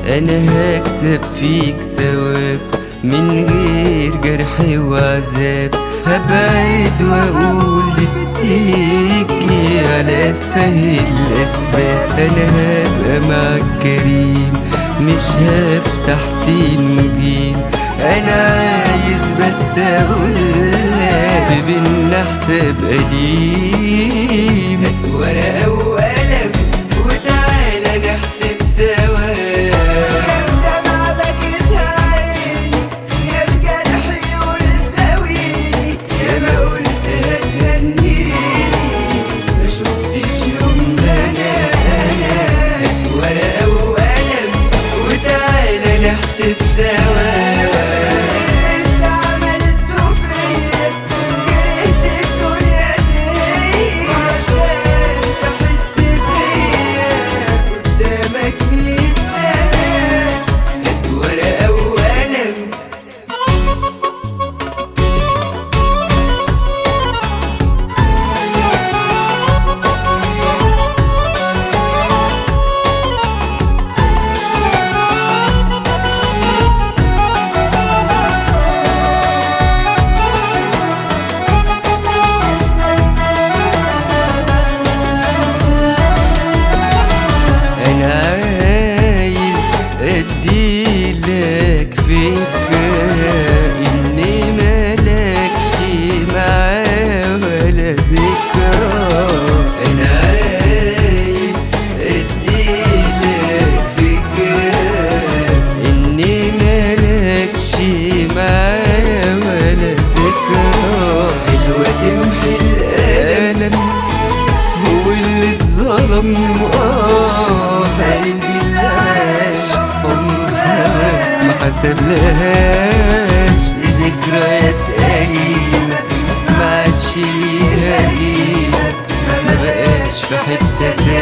انا هكسب فيك ثواب من غير جرح وعذاب هبعد واقول بتيجي على اتفه الاسباب انا هبقى معاك كريم مش هفتح سين وجيم انا عايز بس اقول لك بينا حساب قديم هات ورقة وقلم وتعالى نحسب سوا دمعة بكتها عيني يا الجرح يقول داويني يا ما قلت هتهنيني ما شفتش يوم ما انا انا هات ورقة وقلم وتعالى نحسب سوا اللي انت عملته فيا كرهت الدنيا دي عشان تحس بيا قدامك مية سنة هات ورقة وقلم انا عايز اديلك فكرة اني ملكش معاه ولا ذكرى انا عايز اديلك فكرة اني ملكش معاه ولا ذكرى حلوة تمحي الألم هو اللي اتظلم اه قلبي اللي عاش عمره زمان ما حسبلهاش لذكريات أليمة ما عادش ليها قيمة ما بقاش في حتة